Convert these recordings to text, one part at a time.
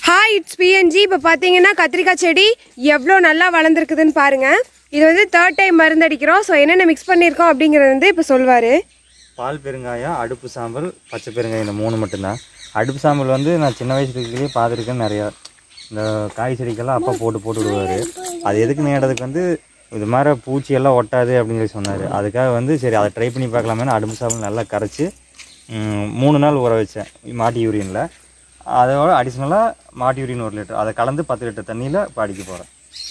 Hi it's PNG இப்போ பார்த்தீங்கன்னா கத்திரிக்காய் செடி எவ்வளோ நல்லா வளர்ந்துருக்குதுன்னு பாருங்க இது வந்து தேர்ட் டைம் மருந்தடிக்கிறோம் ஸோ என்னென்ன மிக்ஸ் பண்ணியிருக்கோம் அப்படிங்கிறது வந்து இப்போ சொல்வார் பால் பெருங்காயம் அடுப்பு சாம்பல் பச்சை பெருங்காயம் இந்த மூணு மட்டும்தான் அடுப்பு சாம்பல் வந்து நான் சின்ன வயசுலேயே பார்த்துருக்கேன் நிறையா இந்த காய் செடிக்கெல்லாம் அப்பா போட்டு போட்டு விடுவார் அது எதுக்கு நேடதுக்கு வந்து இது மாதிரி பூச்சி எல்லாம் ஒட்டாது அப்படின்னு சொல்லி சொன்னார் அதுக்காக வந்து சரி அதை ட்ரை பண்ணி பார்க்கலாமேன்னு அடுப்பு சாம்பல் நல்லா கரைச்சி ம், மூணு நாள் ஊற வச்சேன் மாட்டு யூரியனில் அதோட அடிஷ்னலாக மாட்டு யூரியன் ஒரு லிட்டர் அதை கலந்து பத்து லிட்டர் தண்ணியில் இப்போ அடிக்க போகிறேன்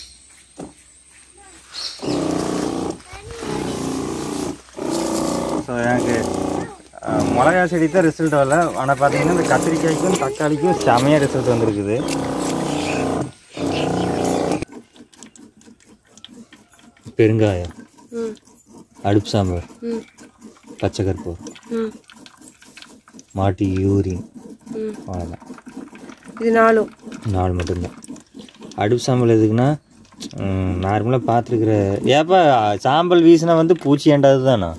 ஸோ எனக்கு அஹ், மிளகா செடி தான் ரிசல்ட் வரல ஆனால் பார்த்தீங்கன்னா இந்த கத்திரிக்காய்க்கும் தக்காளிக்கும் செமையாக ரிசல்ட் வந்திருக்குது பெருங்காயம் ம் அடுப்பு சாம்பார் ம் பச்சை கற்பூர் ம் மாட்டு யூரின் ம் அவ்வளோதான் இது நாலும் நாலு மட்டும்தான் அடுப்பு சாம்பல் எதுக்குன்னா நார்மலாக பார்த்துருக்குற ஏப்பா சாம்பல் வீசினா வந்து பூச்சி ஏண்டாது தானா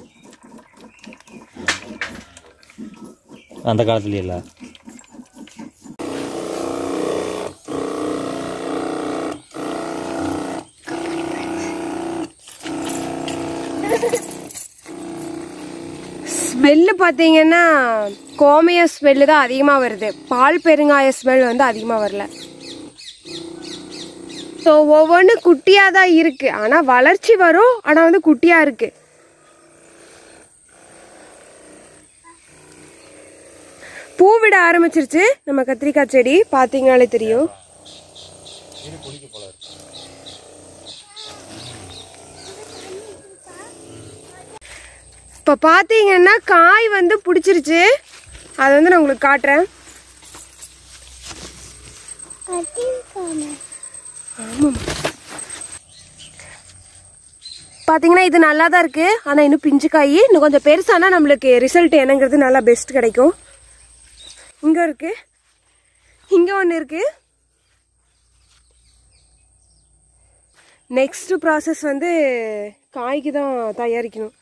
அந்த காலத்துல இல்லை ஸ்மெல்லு பார்த்தீங்கன்னா கோமைய ஸ்மெல்லு தான் அதிகமாக வருது பால் பெருங்காய ஸ்மெல் வந்து அதிகமாக வரல ஸோ ஒவ்வொன்று குட்டியாக தான் இருக்குது ஆனால் வளர்ச்சி வரும் ஆனால் வந்து குட்டியாக இருக்குது பூ விட ஆரம்பிச்சிருச்சு நம்ம கத்திரிக்காய் செடி பார்த்தீங்கனாலே தெரியும் இப்போ பார்த்தீங்கன்னா காய் வந்து பிடிச்சிருச்சு அதை வந்து நான் உங்களுக்கு காட்டுறேன் ஆமாம். பார்த்தீங்கன்னா இது நல்லா தான் இருக்கு ஆனால் இன்னும் பிஞ்சு காய் இன்னும் கொஞ்சம் பெருசானா நம்மளுக்கு ரிசல்ட் என்னங்கிறது நல்லா பெஸ்ட் கிடைக்கும் இங்கே இருக்கு இங்கே ஒன்று இருக்கு நெக்ஸ்ட் ப்ராசஸ் வந்து காய்க்கு தான் தயாரிக்கணும்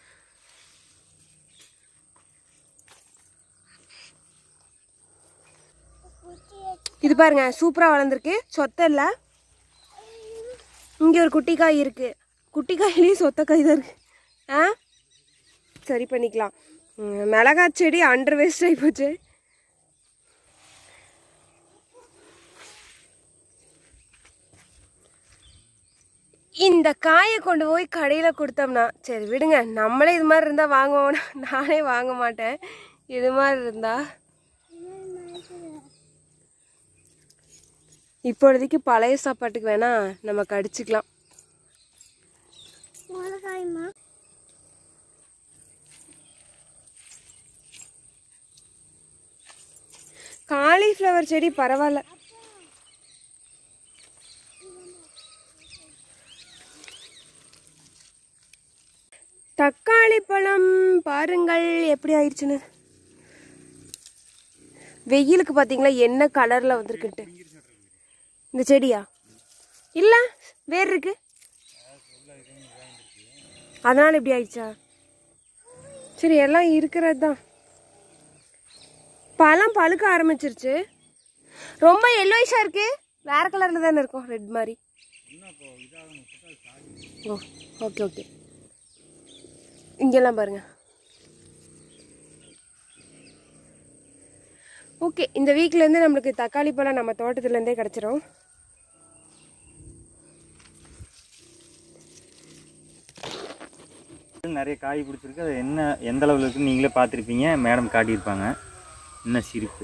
இது பாருங்க சூப்பரா வளர்ந்துருக்கு சொத்தை இல்ல இங்க ஒரு குட்டி காய் இருக்கு குட்டி காயிலேயே சொத்த காய் தான் இருக்கு ஆ சரி பண்ணிக்கலாம் ம், மிளகாய் செடி அண்டர் வேஸ்ட் ஆகி போச்சு இந்த காயை கொண்டு போய் கடையில் கொடுத்தோம்னா சரி விடுங்க நம்மளே இது மாதிரி இருந்தால் வாங்குவோம் நானே வாங்க மாட்டேன் இது மாதிரி இருந்தா இப்பொழுதைக்கு பழைய சாப்பாட்டுக்கு வேணா நம்ம கடிச்சுக்கலாம் காலிஃப்ளவர் செடி பரவாயில்ல தக்காளி பழம் பாருங்கள் எப்படி ஆயிடுச்சுன்னு வெயிலுக்கு பார்த்தீங்களா என்ன கலரில் வந்திருக்குன்ட்டு இந்த செடியா இல்ல வேர் இருக்கு அதனால இப்படி ஆயிடுச்சா சரி எல்லாம் இருக்கிறது தான் பழம் பழுக்க ஆரம்பிச்சிருச்சு ரொம்ப எல்லோயிஷா இருக்கு வேற கலர்ல தானே இருக்கும் ரெட் மாதிரி ஓ ஓகே ஓகே இங்கெல்லாம் பாருங்க ஓகே இந்த வீக்லேருந்து நம்மளுக்கு தக்காளி பழம் நம்ம தோட்டத்துலேருந்தே கிடச்சிரும் நிறைய காய் பிடிச்சிருக்கு அது என்ன எந்த அளவில் இருக்குன்னு நீங்களே பார்த்துருப்பீங்க மேடம் காட்டியிருப்பாங்க என்ன சிரிப்பு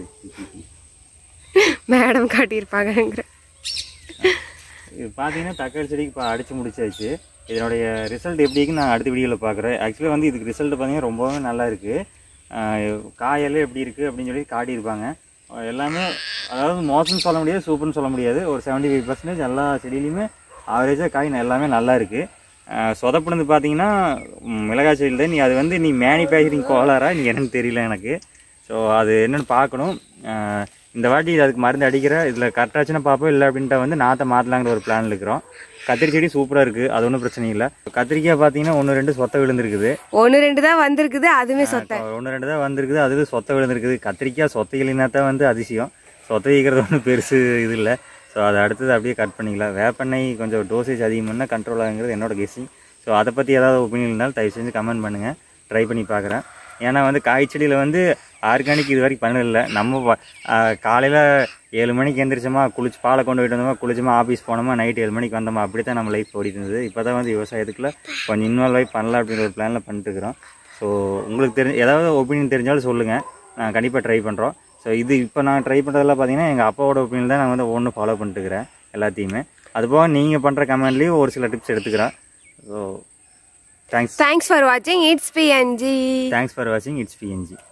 மேடம் காட்டியிருப்பாங்கங்கிற இது பார்த்தீங்கன்னா தக்காளி செடிக்கு இப்போ அடிச்சு முடிச்சாச்சு இதனுடைய ரிசல்ட் எப்படி இருக்குன்னு நான் அடுத்த வீடியோவில் பார்க்குறேன் ஆக்சுவலாக வந்து இதுக்கு ரிசல்ட் பார்த்தீங்கன்னா ரொம்பவே நல்லா இருக்குது காயெல்லாம் எப்படி இருக்குது அப்படின்னு சொல்லி காட்டியிருப்பாங்க அஹ் எல்லாமே அதாவது மோசம்னு சொல்ல முடியாது சூப்பர்னு சொல்ல முடியாது ஒரு செவன்ட்டி ஃபைவ் பர்சன்டேஜ் எல்லா செடியிலையுமே ஆவரேஜாக காய் ந- எல்லாமே நல்லா இருக்குது சொதப்புனது பார்த்தீங்கன்னா ம், மிளகாய் செடியில் தான் நீ அது வந்து நீ மேனுஃபேக்சரிங் கோளாரா நீ என்னன்னு தெரியல எனக்கு ஸோ அது என்னன்னு பார்க்கணும் அஹ் இந்த வாட்டி அதுக்கு மருந்து அடிக்கிற இதில் கரெக்டாச்சுன்னா பார்ப்போம் இல்லை அப்படின்ட்டு வந்து நாற்றை மாற்றலாங்கிற ஒரு பிளான் இருக்கிறோம் கத்திரி செடி சூப்பராக இருக்குது அது ஒன்றும் பிரச்சனை இல்லை கத்திரிக்காய் பார்த்தீங்கன்னா ஒன்று ரெண்டு சொத்தை விழுந்திருக்குது ஒன்று ரெண்டு தான் வந்திருக்குது அதுவுமே சொத்தை ஒன்று ரெண்டு தான் வந்திருக்குது அது சொத்தை விழுந்திருக்குது கத்திரிக்காய் சொத்தை இல்லைன்னா தான் வந்து அதிசயம் சொத்த வைக்கிறது ஒன்றும் பெருசு இது இல்லை ஸோ அதை அடுத்தது அப்படியே கட் பண்ணிக்கலாம் வேப்பெண்ணெய் கொஞ்சம் டோசேஜ் அதிகம்னா கண்ட்ரோல் ஆகுங்கிறது என்னோட கெஸ்ஸிங் ஸோ அதை பற்றி ஏதாவது ஒப்பீனியன் இருந்தாலும் தயவு செஞ்சு கமெண்ட் பண்ணுங்கள் ட்ரை பண்ணி பார்க்குறேன் ஏன்னா வந்து காய்ச்செடியில் வந்து ஆர்கானிக் இது வரைக்கும் பண்ணதில்லை நம்ம காலையில் ஏழு மணிக்கு எந்திரிச்சோமா குளிச்சு பாலை கொண்டு போயிட்டு வந்தோமா குளிச்சோமா ஆஃபீஸ் போனோமா நைட் ஏழு மணிக்கு வந்தோமா அப்படி தான் நம்ம லைஃப் ஓடிட்டு இருந்தது இப்போ தான் வந்து விவசாயத்துக்குள்ள கொஞ்சம் இன்வால்வ் ஆகி பண்ணலாம் அப்படின்ற ஒரு பிளானில் பண்ணிட்டு இருக்கிறோம் ஸோ உங்களுக்கு தெரிஞ்ச ஏதாவது ஒப்பீனியன் தெரிஞ்சாலும் சொல்லுங்கள் நான் கண்டிப்பாக ட்ரை பண்ணுறோம் ஸோ இது இப்போ நான் ட்ரை பண்ணுறதெல்லாம் பார்த்தீங்கன்னா எங்கள் அப்பாவோட ஒப்பீனியன் தான் நான் வந்து ஒன்று ஃபாலோ பண்ணிட்டு இருக்கிறேன் எல்லாத்தையுமே அதுபோக நீங்கள் பண்ணுற கமெண்ட்லேயும் ஒரு சில டிப்ஸ் எடுத்துக்கிறேன் ஸோ தேங்க்ஸ் தேங்க்ஸ் ஃபார் வாட்சிங் இட்ஸ் பிஎன்ஜி தேங்க்ஸ் ஃபார் வாட்சிங் இட்ஸ் பிஎன்ஜி